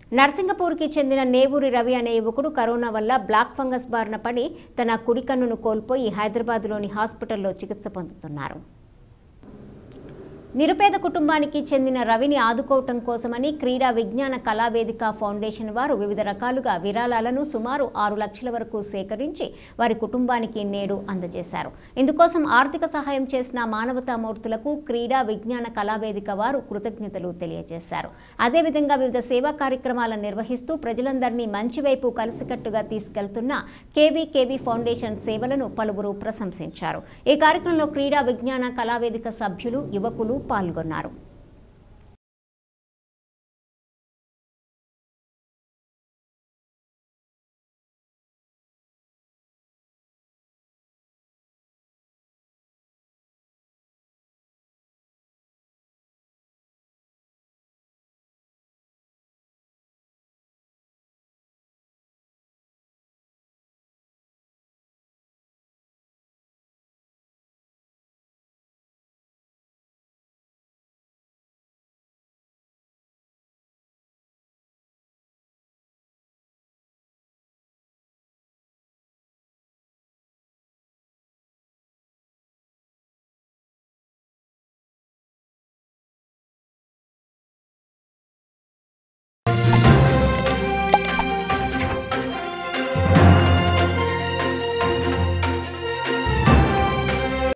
నర్సింగపూర్కి చెందిన నేవూరి రవి అనే యువకుడు కరోనా వల్ల బ్లాక్ ఫంగస్ బారిన పడి తన కుడి కన్నును కోల్పోయి హైదరాబాద్లోని హాస్పిటల్లో చికిత్స పొందుతున్నారు నిరుపేద కుటుంబానికి చెందిన రవిని ఆదుకోవటం కోసమని క్రీడా విజ్ఞాన కళావేదిక ఫౌండేషన్ వారు వివిధ రకాలుగా విరాళాలను సుమారు ఆరు లక్షల వరకు సేకరించి వారి కుటుంబానికి నేడు అందజేశారు ఇందుకోసం ఆర్థిక సహాయం చేసిన మానవతామూర్తులకు క్రీడా విజ్ఞాన కళావేదిక వారు కృతజ్ఞతలు తెలియజేశారు అదేవిధంగా వివిధ సేవా కార్యక్రమాలను నిర్వహిస్తూ ప్రజలందరినీ మంచి వైపు కలిసికట్టుగా తీసుకెళ్తున్న కేవీకేవీ ఫౌండేషన్ సేవలను పలువురు ప్రశంసించారు ఈ కార్యక్రమంలో క్రీడా విజ్ఞాన కళావేదిక సభ్యులు యువకులు పాల్గొన్నారు